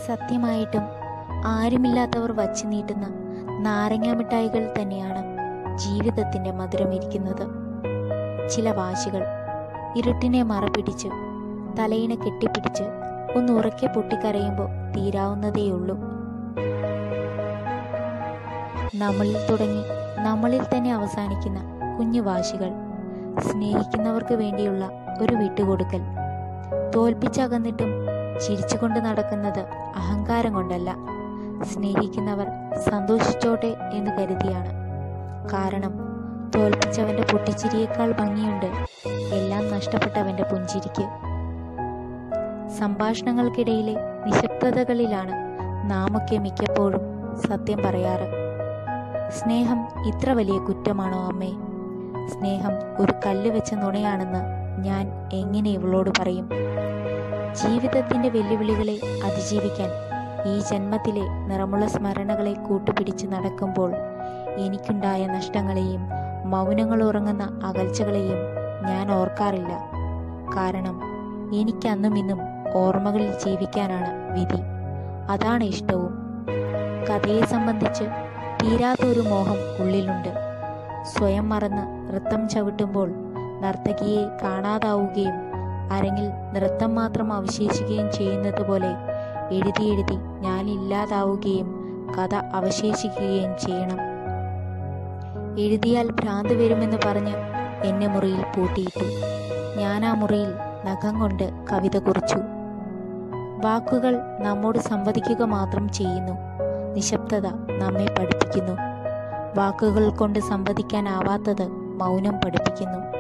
സത്യമായിട്ടും ആരുമില്ലാത്തവർ വച്ചു നീട്ടുന്ന നാരങ്ങ മിഠായികൾ തന്നെയാണ് ജീവിതത്തിന്റെ മധുരമിരിക്കുന്നത് ചില വാശികൾ ഇരുട്ടിനെ മറപിടിച്ച് തലയിണ കെട്ടിപ്പിടിച്ച് ഒന്ന് ഉറക്കെ പൊട്ടിക്കരയുമ്പോൾ തീരാവുന്നതേയുള്ളൂ നമ്മളിൽ തുടങ്ങി നമ്മളിൽ തന്നെ അവസാനിക്കുന്ന കുഞ്ഞു വാശികൾ സ്നേഹിക്കുന്നവർക്ക് വേണ്ടിയുള്ള ഒരു വിട്ടുകൊടുക്കൽ തോൽപ്പിച്ചകന്നിട്ടും ചിരിച്ചുകൊണ്ട് നടക്കുന്നത് അഹങ്കാരം കൊണ്ടല്ല സ്നേഹിക്കുന്നവർ സന്തോഷിച്ചോട്ടെ എന്ന് കരുതിയാണ് കാരണം തോൽപ്പിച്ചവന്റെ പൊട്ടിച്ചിരിയേക്കാൾ ഭംഗിയുണ്ട് എല്ലാം നഷ്ടപ്പെട്ടവന്റെ പുഞ്ചിരിക്ക് സംഭാഷണങ്ങൾക്കിടയിലെ നിശബ്ദതകളിലാണ് നാമൊക്കെ മിക്കപ്പോഴും സത്യം പറയാറ് സ്നേഹം ഇത്ര വലിയ കുറ്റമാണോ അമ്മേ സ്നേഹം ഒരു കല്ല് വെച്ച നുണയാണെന്ന് ഞാൻ എങ്ങനെ ഇവളോട് പറയും ജീവിതത്തിന്റെ വെല്ലുവിളികളെ അതിജീവിക്കാൻ ഈ ജന്മത്തിലെ നിറമുള്ള സ്മരണകളെ കൂട്ടുപിടിച്ച് നടക്കുമ്പോൾ എനിക്കുണ്ടായ നഷ്ടങ്ങളെയും മൗനങ്ങൾ ഉറങ്ങുന്ന അകൽച്ചകളെയും ഞാൻ ഓർക്കാറില്ല കാരണം എനിക്ക് അന്നും ഇന്നും ഓർമ്മകളിൽ ജീവിക്കാനാണ് വിധി അതാണ് ഇഷ്ടവും കഥയെ സംബന്ധിച്ച് തീരാത്ത ഒരു മോഹം ഉള്ളിലുണ്ട് സ്വയം മറന്ന് നൃത്തം ചവിട്ടുമ്പോൾ നർത്തകിയെ കാണാതാവുകയും അരങ്ങിൽ നൃത്തം മാത്രം അവശേഷിക്കുകയും ചെയ്യുന്നത് പോലെ എഴുതി എഴുതി ഞാൻ ഇല്ലാതാവുകയും കഥ അവശേഷിക്കുകയും ചെയ്യണം എഴുതിയാൽ ഭ്രാന്ത് വരുമെന്ന് പറഞ്ഞ് എന്നെ മുറിയിൽ പൂട്ടിയിട്ടു ഞാൻ ആ മുറിയിൽ നഖം കൊണ്ട് കവിത കുറിച്ചു വാക്കുകൾ നമ്മോട് സംവദിക്കുക മാത്രം ചെയ്യുന്നു നിശബ്ദത നമ്മെ പഠിപ്പിക്കുന്നു വാക്കുകൾ കൊണ്ട് സംവദിക്കാനാവാത്തത് മൗനം പഠിപ്പിക്കുന്നു